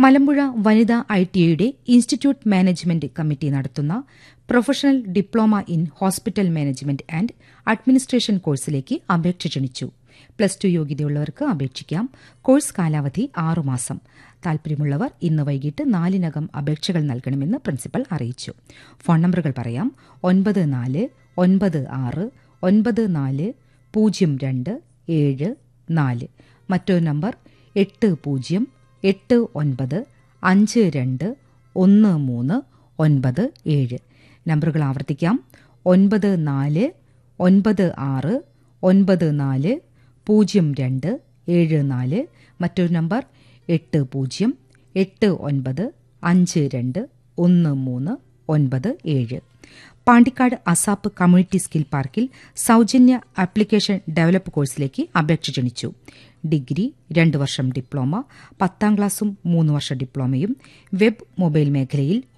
മലമ്പുഴ വനിതാ I T ഐയുടെ institute management committee നടത്തുന്ന professional diploma in hospital management and administration കോഴ്സിലേക്ക് അപേക്ഷ ക്ഷണിച്ചു പ്ലസ് ടു യോഗ്യതയുള്ളവർക്ക് അപേക്ഷിക്കാം കോഴ്സ് കാലാവധി ആറുമാസം താൽപര്യമുള്ളവർ ഇന്ന് വൈകിട്ട് നാലിനകം അപേക്ഷകൾ നൽകണമെന്ന് പ്രിൻസിപ്പൽ അറിയിച്ചു ഫോൺ നമ്പറുകൾ പറയാം ഒൻപത് നാല് ഒൻപത് ആറ് ഒൻപത് നാല് പൂജ്യം രണ്ട് ഏഴ് നാല് മറ്റൊരു നമ്പർ എട്ട് പൂജ്യം എട്ട് ഒൻപത് അഞ്ച് രണ്ട് ഒന്ന് മൂന്ന് ഒൻപത് ഏഴ് നമ്പറുകൾ ആവർത്തിക്കാം ഒൻപത് നാല് ഒൻപത് ആറ് ഒൻപത് നാല് പൂജ്യം രണ്ട് ഏഴ് നാല് മറ്റൊരു നമ്പർ എട്ട് പൂജ്യം എട്ട് ഒൻപത് അഞ്ച് രണ്ട് ഒന്ന് മൂന്ന് ഒൻപത് ഏഴ് പാണ്ടിക്കാട് അസാപ്പ് കമ്മ്യൂണിറ്റി സ്കിൽ പാർക്കിൽ സൌജന്യ ആപ്ലിക്കേഷൻ ഡെവലപ്പ് കോഴ്സിലേക്ക് അപേക്ഷ ക്ഷണിച്ചു ഡിഗ്രി രണ്ട് വർഷം ഡിപ്ലോമ പത്താം ക്ലാസും മൂന്ന് വർഷ ഡിപ്ലോമയും വെബ് മൊബൈൽ മേഖലയിൽ